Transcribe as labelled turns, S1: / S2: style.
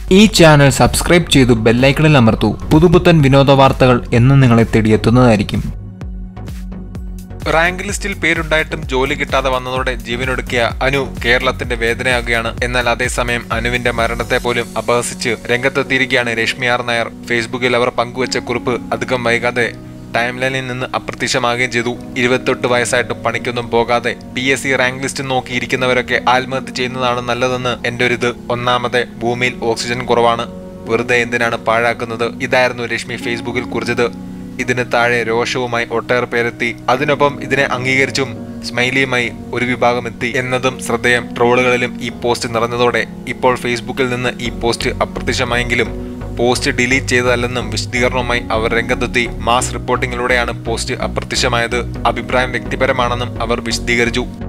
S1: ഈ channel subscribe ചെയ്തു ബെല്ലൈക്കണിൽ അമർത്തൂ പുതുപുത്തൻ വിനോദ വാർത്തകൾ എന്നും നിങ്ങളെ തേടിയെത്തുന്നതായിരിക്കും
S2: റാങ്ക് ലിസ്റ്റിൽ പേരുണ്ടായിട്ടും ജോലി കിട്ടാതെ വന്നതോടെ ജീവനൊടുക്കിയ അനു കേരളത്തിന്റെ വേദനയാകുകയാണ് എന്നാൽ അതേസമയം അനുവിന്റെ മരണത്തെ പോലും അപഹസിച്ച് രംഗത്തെത്തിയിരിക്കുകയാണ് രശ്മി ആർ നായർ ഫേസ്ബുക്കിൽ അവർ പങ്കുവച്ച കുറിപ്പ് അധികം വൈകാതെ ടൈം ലൈനിൽ നിന്ന് അപ്രത്യക്ഷമാകുകയും ചെയ്തു ഇരുപത്തെട്ട് വയസ്സായിട്ട് പണിക്കൊന്നും പോകാതെ P S C rank list നോക്കിയിരിക്കുന്നവരൊക്കെ ആത്മഹത്യ ചെയ്യുന്നതാണ് നല്ലതെന്ന് എന്റെ ഒരു ഇത് ഒന്നാമതെ ഭൂമിയിൽ ഓക്സിജൻ കുറവാണ് വെറുതെ എന്തിനാണ് പാഴാക്കുന്നത് ഇതായിരുന്നു രശ്മി ഫേസ്ബുക്കിൽ കുറിച്ചത് ഇതിന് താഴെ രോഷവുമായി ഒട്ടേറെ പേരെത്തി അതിനൊപ്പം ഇതിനെ അംഗീകരിച്ചും സ്മൈലിയുമായി ഒരു വിഭാഗം എത്തി എന്നതും ശ്രദ്ധേയം ട്രോളുകളിലും ഈ പോസ്റ്റ് നിറഞ്ഞതോടെ ഇപ്പോൾ ഫേസ്ബുക്കിൽ നിന്ന് ഈ പോസ്റ്റ് അപ്രത്യക്ഷമായെങ്കിലും പോസ്റ്റ് ഡിലീറ്റ് ചെയ്തതല്ലെന്നും വിശദീകരണവുമായി അവർ രംഗത്തെത്തി മാസ് റിപ്പോർട്ടിങ്ങിലൂടെയാണ് പോസ്റ്റ് അപ്രത്യക്ഷമായത് അഭിപ്രായം വ്യക്തിപരമാണെന്നും അവർ വിശദീകരിച്ചു